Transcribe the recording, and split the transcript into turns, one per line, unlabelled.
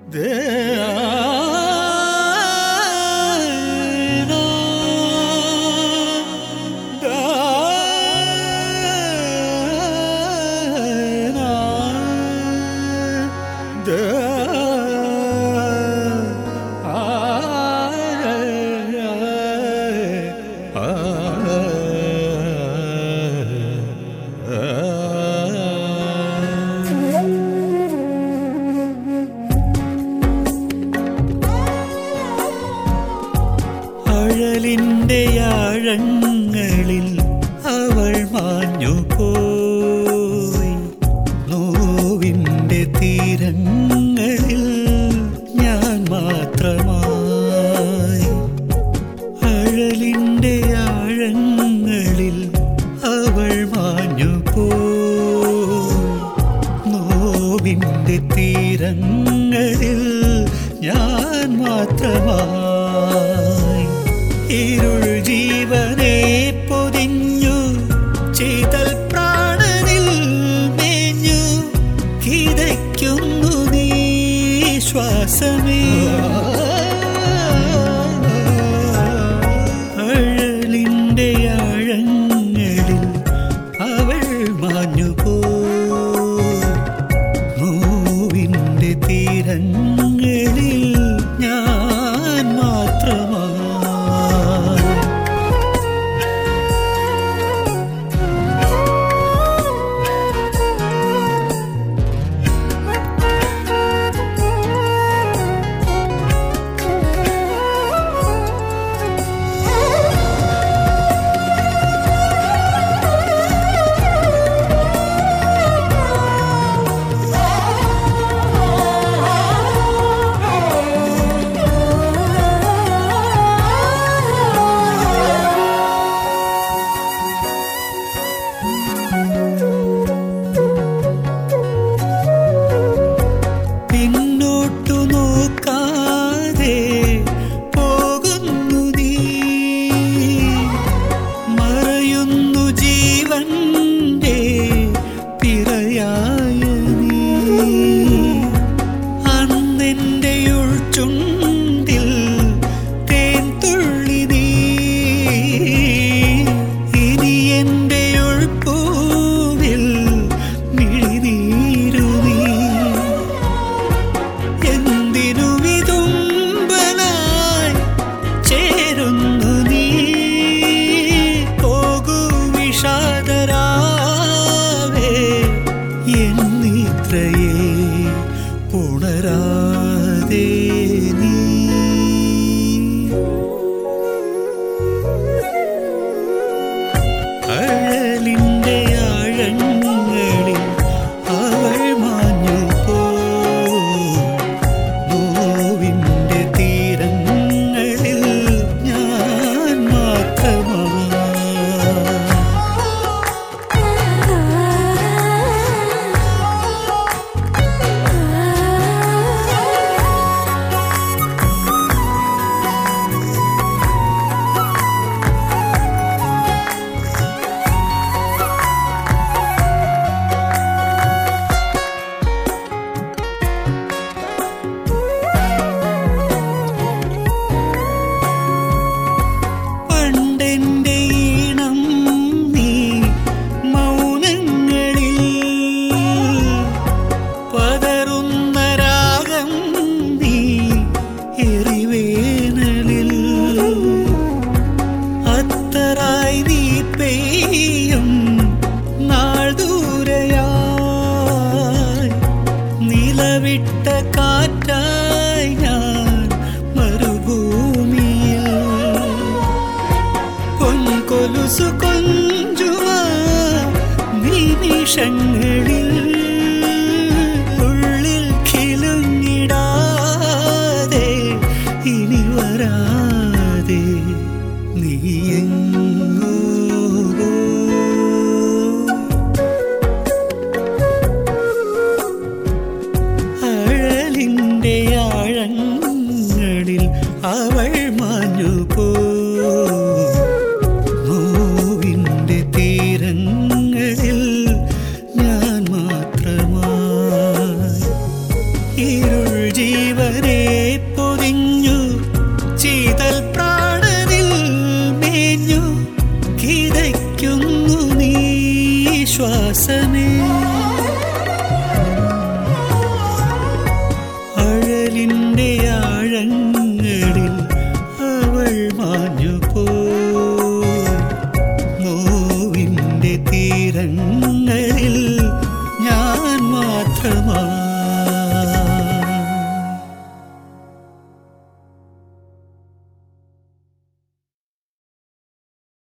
അഴലിന്റെ ആഴങ്ങളിൽ അവൾ മാഞ്ഞു പോയി നോവിന്റെ തീരങ്ങളിൽ ഞാൻ മാത്രമായി അഴലിന്റെ ആഴങ്ങളിൽ അവൾ മാഞ്ഞു പോയി നോവിന്റെ തീരങ്ങളിൽ ഞാൻ മാത്രമായി ഇരുൾ ജീവനെ പൊതിഞ്ഞു ചെയ്തൽ പ്രാണനിൽ മേഞ്ഞു കിതയ്ക്കുന്നു നീ ശ്വാസമേ അഴലിന്റെ ആഴങ്ങളിൽ അവൾ മാഞ്ഞു പോ നോവിന്റെ തീരങ്ങളിൽ ഞാൻ മാത്രമായി പിന്നോട്ടു നോക്കാതെ പോകുന്നു നീ മറയുന്നു ജീവന്റെ പിറയായ നീ അന്നെന്റെ ഉൾച്ചുണ്ടിൽ തേൻ തുള്ളി നീ ഇനി എന്റെ ഉൾപ്പൂവിൽ മിഴിനീരു നീ എന്തിനു വിതുമ്പനായി ചേരുന്നു നീ പോകൂ വിഷാദരാവേ എന്നിത്രയേ പുണരാതെ നീ അഴലിന്റെ ആഴങ്ങളിൽ അവൾ മാഞ്ഞു പോ നോവിന്റെ തീരങ്ങളിൽ ഞാൻ മാത്രമായി പണ്ടെന്റെ ഈണം നീ മൗനങ്ങളിൽ പതറുന്ന രാഗം നീ എറിവേനലിൽ അത്തറായി നീ പെയ്യും നാൾ ദൂരയായി നിലവിട്ട കാറ്റായി ഞാൻ മരുഭൂമിയിൽ പൊൻകൊലുസു കൊഞ്ചുവ നിമിഷങ്ങളിൽ ഉള്ളിൽ കിലുങ്ങിടാതെ ഇനി വരാതെ നീ എങ്ങോ അഴലിന്റെ ആഴങ്ങളിൽ അവൾ മാഞ്ഞു പോ നോവിന്റെ തീരങ്ങളിൽ ഞാൻ മാത്രമായി ഇരുൾ ജീവ വിതയ്ക്കുന്നു നീ ശ്വാസമേ അഴലിൻ്റെ ആഴങ്ങളിൽ അവൾ മാഞ്ഞു പോയി നോവിൻ്റെ തീരങ്ങളിൽ ഞാൻ മാത്രമായി